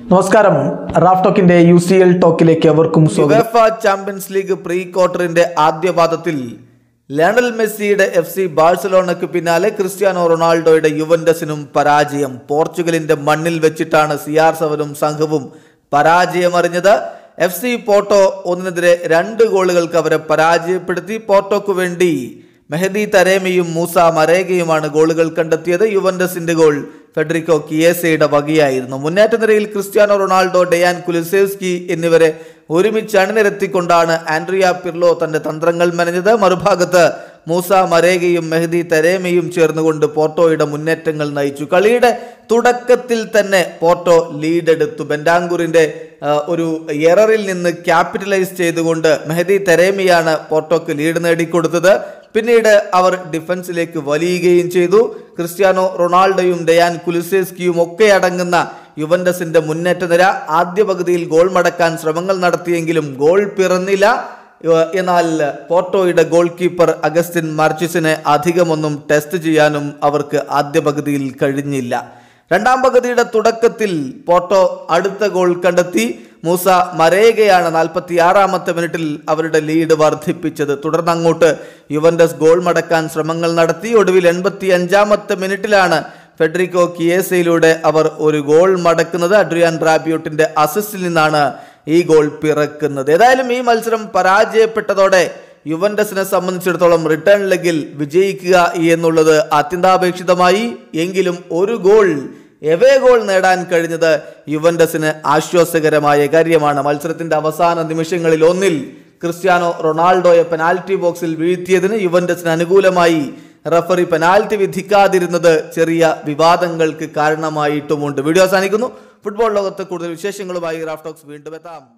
നമസ്കാരം റാഫ് ടോക്കിന്റെ U C L ടോക്കിലേക്ക് എവർക്കും സ്വാഗതം യുവേഫ ചാമ്പ്യൻസ് ലീഗ് പ്രീ ക്വാർട്ടറിന്റെ ആദ്യ പാദത്തിൽ ലയണൽ മെസ്സിയുടെ എഫ് സി ബാഴ്സലോണയ്ക്ക് പിന്നാലെ ക്രിസ്ത്യാനോ റൊണാൾഡോയുടെ യുവന്റസിനും പരാജയം പോർച്ചുഗലിന്റെ മണ്ണിൽ വെച്ചിട്ടാണ് സി ആർ സെവനും സംഘവും പരാജയമറിഞ്ഞത് എഫ് സി പോർട്ടോ ഒന്നിനെതിരെ രണ്ട് ഗോളുകൾക്ക് അവരെ പരാജയപ്പെടുത്തി പോർട്ടോക്ക് വേണ്ടി മെഹദി തരേമിയും മൂസ മരേഗയുമാണ് ഗോളുകൾ കണ്ടെത്തിയത് യുവന്റസിന്റെ ഗോൾ ഫെഡറിക്കോ കിയേസയുടെ വകയായിരുന്നു മുന്നേറ്റ നിരയിൽ ക്രിസ്ത്യാനോ റൊണാൾഡോ ഡെയാൻ കുലിസേവ്സ്കി എന്നിവരെ ഒരുമിച്ച് അണിനിരത്തിക്കൊണ്ടാണ് ആൻഡ്രിയ പിർലോ തന്റെ തന്ത്രങ്ങൾ മെനഞ്ഞത് മറുഭാഗത്ത് മൂസ മരേഗയും മെഹദി തരേമയും ചേർന്നുകൊണ്ട് പോർട്ടോയുടെ മുന്നേറ്റങ്ങൾ നയിച്ചു കളിയുടെ തുടക്കത്തിൽ തന്നെ പോർട്ടോ ലീഡെടുത്തു ബെൻഡാങ്കൂറിന്റെ ആ, ഒരു എററിൽ നിന്ന് ക്യാപിറ്റലൈസ് ചെയ്തുകൊണ്ട് മെഹദി തെരേമിയാണ് പോർട്ടോക്ക് ലീഡ് നേടിക്കൊടുത്തത് പിന്നീട് അവർ ഡിഫൻസിലേക്ക് വലിയുകയും ചെയ്തു ക്രിസ്ത്യാനോ റൊണാൾഡോയും ഡയാൻ കുലിസേസ്കിയും ഒക്കെ അടങ്ങുന്ന യുവന്റസിന്റെ മുന്നേറ്റ നിര ആദ്യ പകുതിയിൽ ഗോൾ മടക്കാൻ ശ്രമങ്ങൾ നടത്തിയെങ്കിലും ഗോൾ പിറന്നില്ല ഏഹ് എന്നാൽ പോർട്ടോയുടെ ഗോൾ കീപ്പർ അഗസ്റ്റിൻ മാർച്ചിസിനെ അധികമൊന്നും ടെസ്റ്റ് ചെയ്യാനും അവർക്ക് ആദ്യ പകുതിയിൽ കഴിഞ്ഞില്ല രണ്ടാം പകുതിയുടെ തുടക്കത്തിൽ പോർട്ടോ അടുത്ത ഗോൾ കണ്ടെത്തി മൂസ മരേഗയാണ് നാൽപ്പത്തി ആറാമത്തെ മിനിറ്റിൽ അവരുടെ ലീഡ് വർദ്ധിപ്പിച്ചത് തുടർന്ന് അങ്ങോട്ട് യുവന്റസ് ഗോൾ മടക്കാൻ ശ്രമങ്ങൾ നടത്തി ഒടുവിൽ എൺപത്തി അഞ്ചാമത്തെ മിനിറ്റിലാണ് ഫെഡറിക്കോ കിയേസയിലൂടെ അവർ ഒരു ഗോൾ മടക്കുന്നത് അഡ്രിയാൻ റാബിയോട്ടിന്റെ അസിസ്റ്റിൽ നിന്നാണ് ഈ ഗോൾ പിറക്കുന്നത് ഏതായാലും ഈ മത്സരം പരാജയപ്പെട്ടതോടെ യുവന്റസിനെ സംബന്ധിച്ചിടത്തോളം റിട്ടേൺ ലെഗിൽ വിജയിക്കുക എന്നുള്ളത് അത്യന്താപേക്ഷിതമായി എങ്കിലും ഒരു ഗോൾ എവേ ഗോൾ നേടാൻ കഴിഞ്ഞത് യുവന്റസിന് ആശ്വാസകരമായ കാര്യമാണ് മത്സരത്തിന്റെ അവസാന നിമിഷങ്ങളിൽ ഒന്നിൽ ക്രിസ്ത്യാനോ റൊണാൾഡോയെ പെനാൽറ്റി ബോക്സിൽ വീഴ്ത്തിയതിന് യുവന്റസിന് അനുകൂലമായി റഫറി പെനാൽറ്റി വിധിക്കാതിരുന്നത് ചെറിയ വിവാദങ്ങൾക്ക് കാരണമായിട്ടുമുണ്ട് വീഡിയോ അവസാനിക്കുന്നു ഫുട്ബോൾ ലോകത്ത് കൂടുതൽ വിശേഷങ്ങളുമായി റാഫ്റ്റോക്സ് വീണ്ടും എത്താം